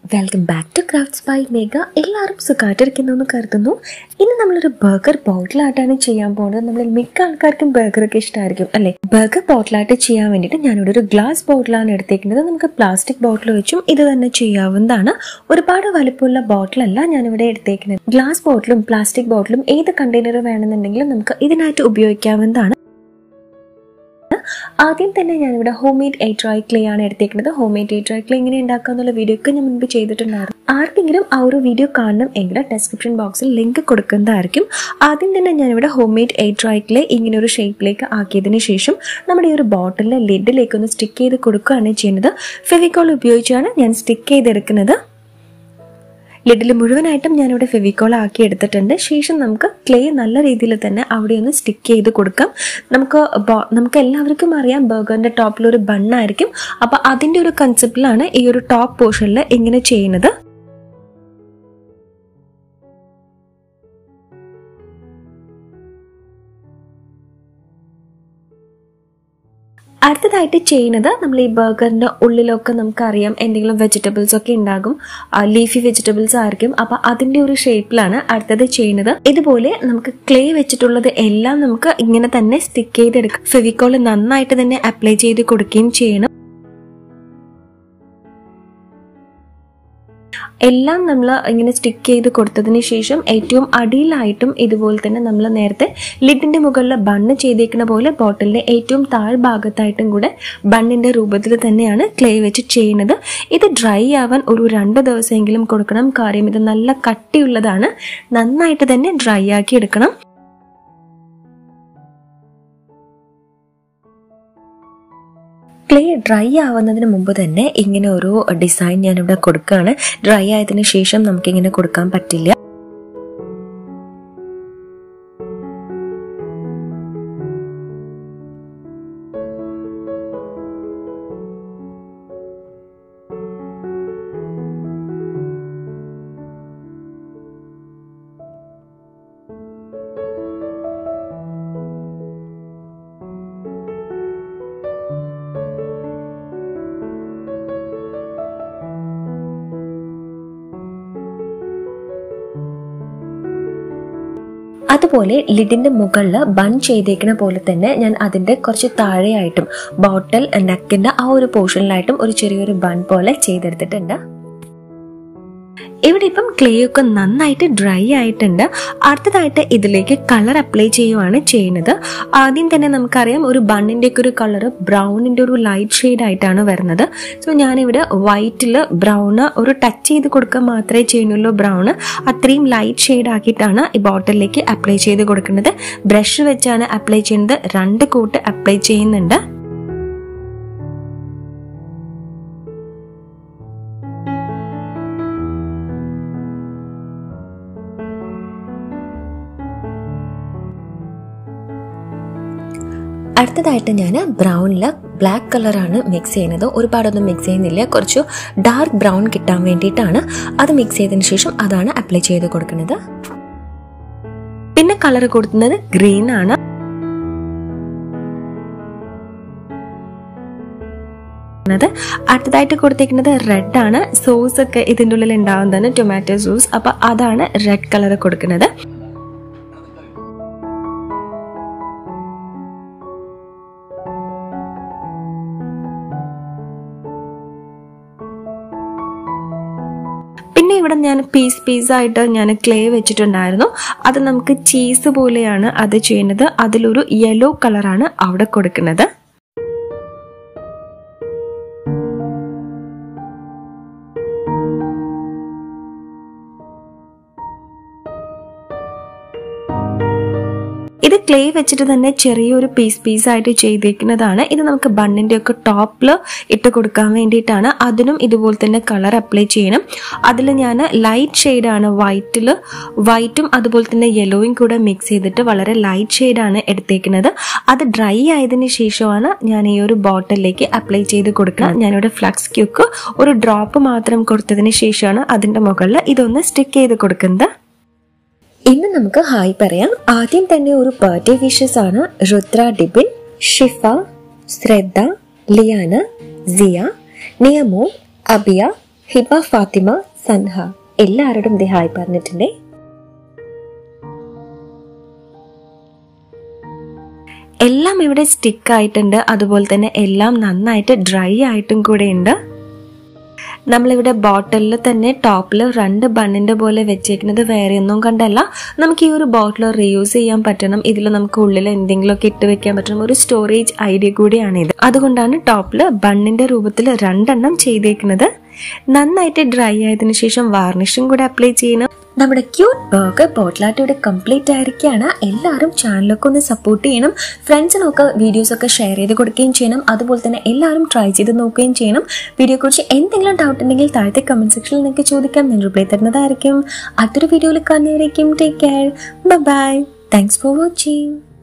welcome back to crafts by Megha എല്ലാവരും സുഖമായിട്ടിരിക്കുന്നു എന്ന് കരുതുന്നു ഇന്ന് നമ്മളൊരു ബർഗർ ബോട്ടിലായിട്ടാണ് ചെയ്യാൻ പോകുന്നത് നമ്മൾ മിക്ക ആൾക്കാർക്കും ബർഗറൊക്കെ ഇഷ്ടമായിരിക്കും അല്ലേ ബർഗർ ബോട്ടിലായിട്ട് ചെയ്യാൻ വേണ്ടിയിട്ട് ഞാനിവിടെ ഒരു ഗ്ലാസ് ബോട്ടിലാണ് എടുത്തേക്കുന്നത് നമുക്ക് പ്ലാസ്റ്റിക് ബോട്ടിൽ വെച്ചും ഇത് തന്നെ ചെയ്യാവുന്നതാണ് ഒരുപാട് വലുപ്പമുള്ള ബോട്ടിലല്ല ഞാനിവിടെ എടുത്തേക്കുന്നത് ഗ്ലാസ് ബോട്ടിലും പ്ലാസ്റ്റിക് ബോട്ടിലും ഏത് കണ്ടെയ്നർ വേണമെന്നുണ്ടെങ്കിലും നമുക്ക് ഇതിനായിട്ട് ഉപയോഗിക്കാവുന്നതാണ് ആദ്യം തന്നെ ഞാനിവിടെ ഹോം മെയ്ഡ് എയ്ട്രോയ് ക്ലേ ആണ് എടുത്തേക്കുന്നത് ഹോം മെയ്ഡ് എയ്ട്രോയ് ക്ലേ എങ്ങനെ ഉണ്ടാക്കുക എന്നുള്ള വീഡിയോ ഒക്കെ ഞാൻ മുൻപ് ചെയ്തിട്ടുണ്ടായിരുന്നു ആർക്കെങ്കിലും ആ ഒരു വീഡിയോ കാണണം എങ്കിൽ ഡെസ്ക്രിപ്ഷൻ ബോക്സിൽ ലിങ്ക് കൊടുക്കുന്നതായിരിക്കും ആദ്യം തന്നെ ഞാനിവിടെ ഹോം മെയ്ഡ് എയ്ട്രോയ് ക്ലേ ഇങ്ങനെ ഒരു ഷേപ്പിലേക്ക് ആക്കിയതിന് ശേഷം നമ്മുടെ ഈ ഒരു ബോട്ടിലിന്റെ ലിഡിലേക്ക് ഒന്ന് സ്റ്റിക്ക് ചെയ്ത് കൊടുക്കുകയാണ് ചെയ്യുന്നത് ഫെവിക്കോൾ ഉപയോഗിച്ചാണ് ഞാൻ സ്റ്റിക്ക് ചെയ്തെടുക്കുന്നത് ലിഡിൽ മുഴുവനായിട്ടും ഞാനിവിടെ ഫെവിക്കോൾ ആക്കി എടുത്തിട്ടുണ്ട് ശേഷം നമുക്ക് ക്ലേ നല്ല രീതിയിൽ തന്നെ അവിടെ ഒന്ന് സ്റ്റിക്ക് ചെയ്ത് കൊടുക്കാം നമുക്ക് ബോ- നമുക്ക് എല്ലാവർക്കും അറിയാം ബർഗറിന്റെ ടോപ്പിൽ ഒരു ബണ്ണായിരിക്കും അപ്പൊ അതിന്റെ ഒരു കൺസെപ്റ്റിലാണ് ഈ ഒരു ടോപ്പ് പോർഷനിൽ ഇങ്ങനെ ചെയ്യുന്നത് അടുത്തതായിട്ട് ചെയ്യുന്നത് നമ്മൾ ഈ ബർഗറിന്റെ ഉള്ളിലൊക്കെ നമുക്കറിയാം എന്തെങ്കിലും വെജിറ്റബിൾസ് ഒക്കെ ഉണ്ടാകും ലീഫി വെജിറ്റബിൾസ് ആയിരിക്കും അപ്പൊ അതിന്റെ ഒരു ഷേപ്പിലാണ് അടുത്തത് ചെയ്യുന്നത് ഇതുപോലെ നമുക്ക് ക്ലേ വെച്ചിട്ടുള്ളത് എല്ലാം നമുക്ക് ഇങ്ങനെ തന്നെ സ്റ്റിക്ക് ചെയ്തെടുക്കാം ഫെവിക്കോൾ നന്നായിട്ട് തന്നെ അപ്ലൈ ചെയ്ത് കൊടുക്കുകയും ചെയ്യണം എല്ലാം നമ്മൾ ഇങ്ങനെ സ്റ്റിക്ക് ചെയ്ത് കൊടുത്തതിന് ശേഷം ഏറ്റവും അടിയിലായിട്ടും ഇതുപോലെ തന്നെ നമ്മൾ നേരത്തെ ലിഡിന്റെ മുകളിൽ ബണ്ണ് ചെയ്തേക്കുന്ന പോലെ ബോട്ടിലിന്റെ ഏറ്റവും താഴ്ഭാഗത്തായിട്ടും കൂടെ ബണ്ണിന്റെ രൂപത്തിൽ തന്നെയാണ് ക്ലേ വെച്ച് ചെയ്യുന്നത് ഇത് ഡ്രൈ ആവാൻ ഒരു രണ്ട് ദിവസമെങ്കിലും കൊടുക്കണം കാര്യം ഇത് നല്ല കട്ടിയുള്ളതാണ് നന്നായിട്ട് തന്നെ ഡ്രൈ ആക്കി എടുക്കണം ക്ലേ ഡ്രൈ ആവുന്നതിന് മുമ്പ് തന്നെ ഇങ്ങനെ ഒരു ഡിസൈൻ ഞാനിവിടെ കൊടുക്കുകയാണ് ഡ്രൈ ആയതിനു ശേഷം നമുക്കിങ്ങനെ കൊടുക്കാൻ പറ്റില്ല അതുപോലെ ലിഡിന്റെ മുകളിൽ ബൺ ചെയ്തേക്കുന്ന പോലെ തന്നെ ഞാൻ അതിന്റെ കുറച്ച് താഴെയായിട്ടും ബോട്ടിൽ നെക്കിന്റെ ആ ഒരു പോർഷനിലായിട്ടും ഒരു ചെറിയൊരു ബൺ പോലെ ചെയ്തെടുത്തിട്ടുണ്ട് ഇവിടെ ഇപ്പം ക്ലേ ഒക്കെ നന്നായിട്ട് ഡ്രൈ ആയിട്ടുണ്ട് അടുത്തതായിട്ട് ഇതിലേക്ക് കളർ അപ്ലൈ ചെയ്യുവാണ് ചെയ്യുന്നത് ആദ്യം തന്നെ നമുക്കറിയാം ഒരു ബണ്ണിന്റെ ഒക്കെ ഒരു കളർ ബ്രൗണിന്റെ ഒരു ലൈറ്റ് ഷെയ്ഡ് ആയിട്ടാണ് വരുന്നത് സോ ഞാനിവിടെ വൈറ്റിൽ ബ്രൗണ് ഒരു ടച്ച് ചെയ്ത് കൊടുക്കുക മാത്രമേ ചെയ്യുന്നുള്ളൂ ബ്രൗണ് അത്രയും ലൈറ്റ് ഷെയ്ഡ് ആക്കിയിട്ടാണ് ഈ ബോട്ടിലേക്ക് അപ്ലൈ ചെയ്ത് കൊടുക്കുന്നത് ബ്രഷ് വെച്ചാണ് അപ്ലൈ ചെയ്യുന്നത് രണ്ട് കൂട്ട് അപ്ലൈ ചെയ്യുന്നുണ്ട് അടുത്തതായിട്ട് ഞാൻ ബ്രൗണിൽ ബ്ലാക്ക് കളറാണ് മിക്സ് ചെയ്യുന്നത് ഒരുപാടൊന്നും മിക്സ് ചെയ്യുന്നില്ല കുറച്ച് ഡാർക്ക് ബ്രൗൺ കിട്ടാൻ വേണ്ടിയിട്ടാണ് അത് മിക്സ് ചെയ്തതിന് ശേഷം അതാണ് അപ്ലൈ ചെയ്ത് കൊടുക്കുന്നത് പിന്നെ കളർ കൊടുക്കുന്നത് ഗ്രീൻ ആണ് അടുത്തതായിട്ട് കൊടുത്തേക്കുന്നത് റെഡ് ആണ് സോസ് ഒക്കെ ഇതിൻ്റെ ഉള്ളിൽ ഉണ്ടാവുന്നതാണ് ടൊമാറ്റോ സോസ് അപ്പൊ അതാണ് റെഡ് കളർ കൊടുക്കുന്നത് പിന്നെ ഇവിടെ ഞാൻ പീസ് പീസായിട്ട് ഞാൻ ക്ലേ വെച്ചിട്ടുണ്ടായിരുന്നു അത് നമുക്ക് ചീസ് പോലെയാണ് അത് ചെയ്യുന്നത് അതിലൊരു യെല്ലോ കളറാണ് അവിടെ കൊടുക്കുന്നത് ഇത് ക്ലേ വെച്ചിട്ട് തന്നെ ചെറിയൊരു പീസ് പീസായിട്ട് ചെയ്തേക്കുന്നതാണ് ഇത് നമുക്ക് ബണ്ണിന്റെ ഒക്കെ ടോപ്പിൽ ഇട്ട് കൊടുക്കാൻ വേണ്ടിയിട്ടാണ് അതിനും ഇതുപോലെ തന്നെ കളർ അപ്ലൈ ചെയ്യണം അതിൽ ഞാൻ ലൈറ്റ് ഷെയ്ഡാണ് വൈറ്റിൽ വൈറ്റും അതുപോലെ തന്നെ യെല്ലോയും കൂടെ മിക്സ് ചെയ്തിട്ട് വളരെ ലൈറ്റ് ഷെയ്ഡാണ് എടുത്തേക്കുന്നത് അത് ഡ്രൈ ആയതിനു ശേഷമാണ് ഞാൻ ഈ ഒരു ബോട്ടിലേക്ക് അപ്ലൈ ചെയ്ത് കൊടുക്കുന്നത് ഞാനിവിടെ ഫ്ലക്സ് ക്യൂക്ക് ഒരു ഡ്രോപ്പ് മാത്രം കൊടുത്തതിന് ശേഷമാണ് അതിന്റെ മുകളിൽ ഇതൊന്ന് സ്റ്റിക്ക് ചെയ്ത് കൊടുക്കുന്നത് ഇന്ന് നമുക്ക് ഹായ് പറയാം ആദ്യം തന്നെ ഒരു ബർത്ത്ഡേ വിഷസ് ആണ് രുദ്ര ഡിബിൻ ഷിഫ ശ്രദ്ധ ലിയാന സിയ നിയമോ അബിയ ഹിബ ഫാത്തിമ സൻഹ എല്ലാവരോടും ഇത് ഹായ് പറഞ്ഞിട്ടുണ്ട് എല്ലാം ഇവിടെ സ്റ്റിക്ക് ആയിട്ടുണ്ട് അതുപോലെ തന്നെ എല്ലാം നന്നായിട്ട് ഡ്രൈ ആയിട്ടും കൂടെ ഉണ്ട് നമ്മളിവിടെ ബോട്ടിലിൽ തന്നെ ടോപ്പിൽ രണ്ട് ബണ്ണിന്റെ പോലെ വെച്ചേക്കുന്നത് വേറെ ഒന്നും കണ്ടല്ല നമുക്ക് ഈ ഒരു ബോട്ടിൽ റീയൂസ് ചെയ്യാൻ പറ്റണം ഇതിൽ നമുക്ക് ഉള്ളിൽ എന്തെങ്കിലുമൊക്കെ ഇട്ട് വെക്കാൻ പറ്റണം ഒരു സ്റ്റോറേജ് ഐഡിയ കൂടിയാണ് ഇത് അതുകൊണ്ടാണ് ടോപ്പിൽ ബണ്ണിന്റെ രൂപത്തിൽ രണ്ടെണ്ണം ചെയ്തേക്കുന്നത് നന്നായിട്ട് ഡ്രൈ ആയതിനു ശേഷം വാർണിഷും കൂടെ അപ്ലൈ ചെയ്യണം നമ്മുടെ ക്യൂട്ട് ബർഗർ ബോട്ടിലായിട്ട് ഇവിടെ കംപ്ലീറ്റ് ആയിരിക്കുകയാണ് എല്ലാവരും ചാനലൊക്കെ ഒന്ന് സപ്പോർട്ട് ചെയ്യണം ഫ്രണ്ട്സിനൊക്കെ വീഡിയോസ് ഒക്കെ ഷെയർ ചെയ്ത് കൊടുക്കുകയും ചെയ്യണം അതുപോലെ തന്നെ എല്ലാവരും ട്രൈ ചെയ്ത് നോക്കുകയും ചെയ്യണം വീഡിയോ കുറിച്ച് എന്തെങ്കിലും ഡൗട്ട് ഉണ്ടെങ്കിൽ താഴത്തെ കമന്റ് സെക്ഷനിൽ നിങ്ങൾക്ക് ചോദിക്കാം ഞാൻ റിപ്ലൈ തരുന്നതായിരിക്കും അടുത്തൊരു വീഡിയോയിൽ കാണുന്നവരേക്കും take care bye thanks for watching